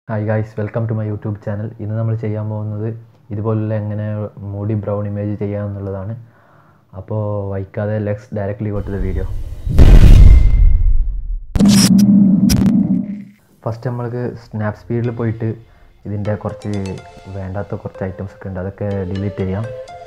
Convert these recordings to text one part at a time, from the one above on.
hi guys welcome to my YouTube channel ഇന്ന് നമ്മൾ ചെയ്യാൻ പോകുന്നത് ഇതുപോലുള്ള എങ്ങനെ മൂടി ബ്രൗൺ ഇമേജ് ചെയ്യാമെന്നുള്ളതാണ് അപ്പോൾ വൈകാതെ let's directly go to the video first നമ്മൾക്ക് സ്നാപ്പ് സ്പീഡിൽ പോയിട്ട് ഇതിൻ്റെ കുറച്ച് വേണ്ടാത്ത കുറച്ച് ഐറ്റംസ് ഒക്കെ ഉണ്ട് അതൊക്കെ ഡിലീറ്റ് ചെയ്യാം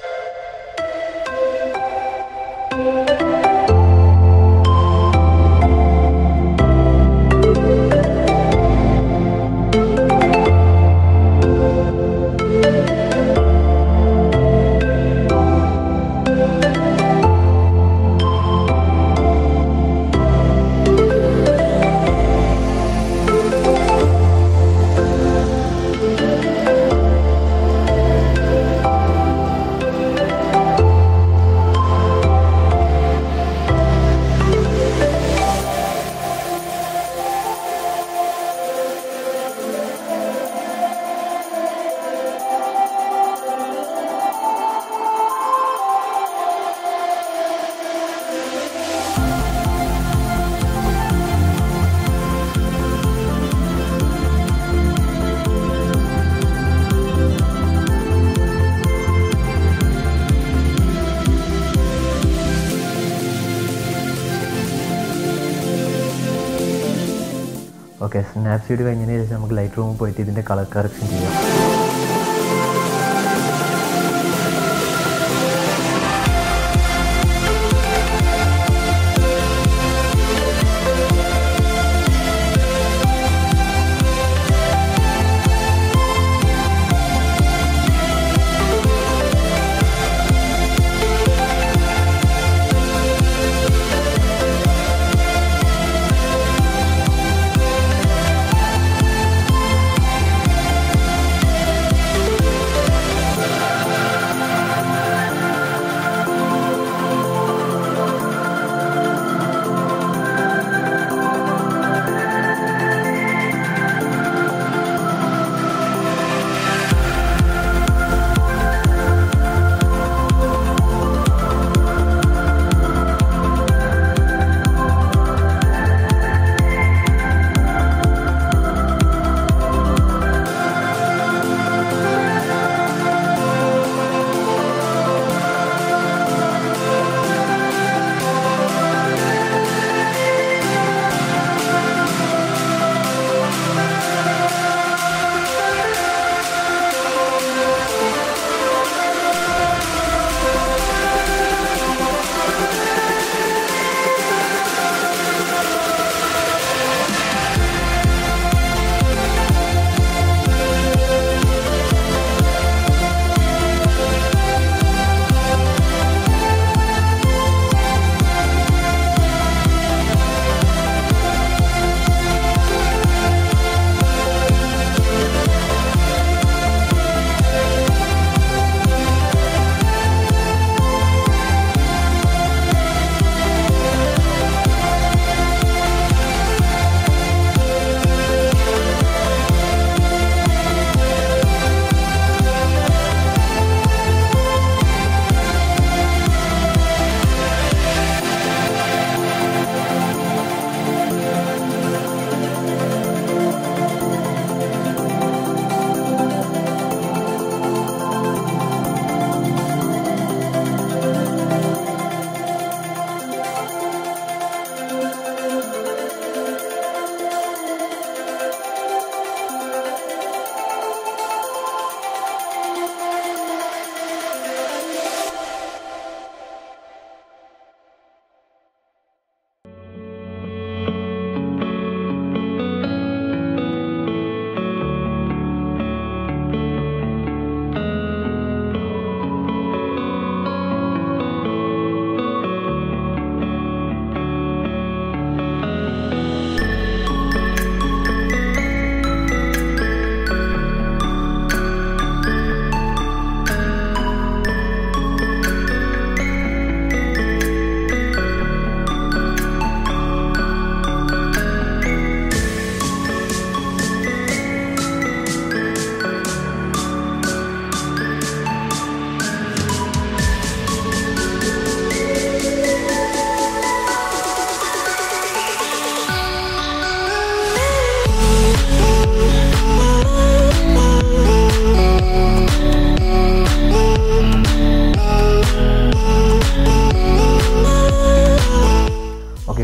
ഓക്കെ സ്നാപ്പ് സീഡ് കഴിഞ്ഞതിന് ശേഷം നമുക്ക് ലൈറ്റ് റൂമിൽ പോയിട്ട് ഇതിൻ്റെ കളർ കറക്ഷൻ ചെയ്യാം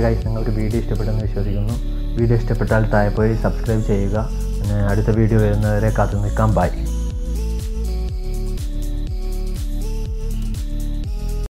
ഗൈസ് നിങ്ങൾക്ക് വീഡിയോ ഇഷ്ടപ്പെട്ടെന്ന് വിശ്വസിക്കുന്നു വീഡിയോ ഇഷ്ടപ്പെട്ടാൽ താഴെ പോയി സബ്സ്ക്രൈബ് ചെയ്യുക പിന്നെ അടുത്ത വീഡിയോ വരുന്നവരെ കാത്തു നിൽക്കാം ബൈ